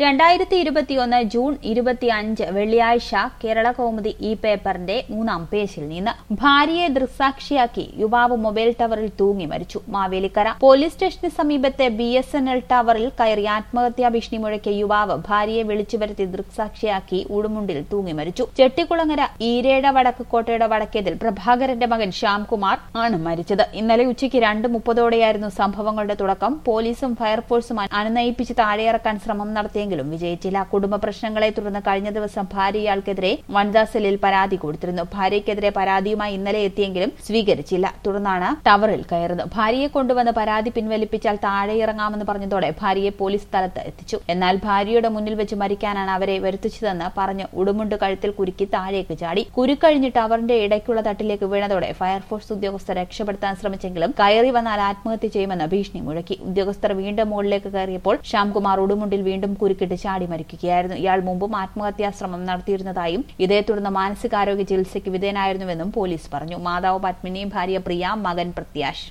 രണ്ടായിരത്തി ഇരുപത്തിയൊന്ന് ജൂൺ ഇരുപത്തിയഞ്ച് വെള്ളിയാഴ്ച കേരള കൗമുദി ഈ പേപ്പറിന്റെ മൂന്നാം പേജിൽ നിന്ന് ഭാര്യയെ ദൃക്സാക്ഷിയാക്കി യുവാവ് മൊബൈൽ ടവറിൽ തൂങ്ങി മരിച്ചു മാവേലിക്കര പോലീസ് സ്റ്റേഷന് സമീപത്തെ ബി എസ് എൻ എൽ ടവറിൽ കയറി ആത്മഹത്യാ ഭീഷണി മുഴക്കിയ യുവാവ് ഭാര്യയെ വിളിച്ചു വരുത്തി ദൃക്സാക്ഷിയാക്കി ഉടുമുണ്ടിൽ തൂങ്ങി മരിച്ചു ചെട്ടിക്കുളങ്ങര ഈരേട വടക്ക് കോട്ടയുടെ വടക്കേതിൽ പ്രഭാകരന്റെ മകൻ ശ്യാംകുമാർ ആണ് മരിച്ചത് ഇന്നലെ ഉച്ചയ്ക്ക് രണ്ട് മുപ്പതോടെയായിരുന്നു സംഭവങ്ങളുടെ തുടക്കം പോലീസും ഫയർഫോഴ്സും അനുനയിപ്പിച്ച് താഴെയിറക്കാൻ ശ്രമം നടത്തിയെങ്കിലും വിജയിച്ചില്ല കുടുംബ പ്രശ്നങ്ങളെ തുടർന്ന് കഴിഞ്ഞ ദിവസം ഭാര്യ ഇയാൾക്കെതിരെ വനിതാ സെല്ലിൽ പരാതി കൊടുത്തിരുന്നു ഭാര്യയ്ക്കെതിരെ പരാതിയുമായി ഇന്നലെ എത്തിയെങ്കിലും സ്വീകരിച്ചില്ല തുടർന്നാണ് ടവറിൽ കയറുന്നത് ഭാര്യയെ കൊണ്ടുവന്ന് പരാതി പിൻവലിപ്പിച്ചാൽ താഴെ ഇറങ്ങാമെന്ന് പറഞ്ഞതോടെ ഭാര്യയെ പോലീസ് സ്ഥലത്ത് എത്തിച്ചു എന്നാൽ ഭാര്യയുടെ മുന്നിൽ വെച്ച് മരിക്കാനാണ് അവരെ വരുത്തിച്ചതെന്ന് പറഞ്ഞ് ഉടുമുണ്ട് കഴുത്തിൽ കുരുക്കി താഴേക്ക് ചാടി കുരുക്കഴിഞ്ഞ് ടവറിന്റെ ഇടയ്ക്കുള്ള തട്ടിലേക്ക് വീണതോടെ ഫയർഫോഴ്സ് ഉദ്യോഗസ്ഥർ രക്ഷപ്പെടുത്താൻ ശ്രമിച്ചെങ്കിലും കയറി വന്നാൽ ആത്മഹത്യ ചെയ്യുമെന്ന് ഭീഷണി മുഴക്കി ഉദ്യോഗസ്ഥർ വീണ്ടും മുകളിലേക്ക് കയറിയപ്പോൾ ശ്യാംകുമാർ ഉടുമുണ്ടിൽ വീണ്ടും കുരുക്കിട്ട് ചാടി മരിക്കുകയായിരുന്നു ഇയാൾ മുമ്പും ആത്മഹത്യാ ശ്രമം നടത്തിയിരുന്നതായും ഇതേ തുടർന്ന് മാനസികാരോഗ്യ ചികിത്സയ്ക്ക് വിധേയനായിരുന്നുവെന്നും പോലീസ് പറഞ്ഞു മാതാവ് പത്മിനിയും ഭാര്യ പ്രിയ മകൻ പ്രത്യാശ്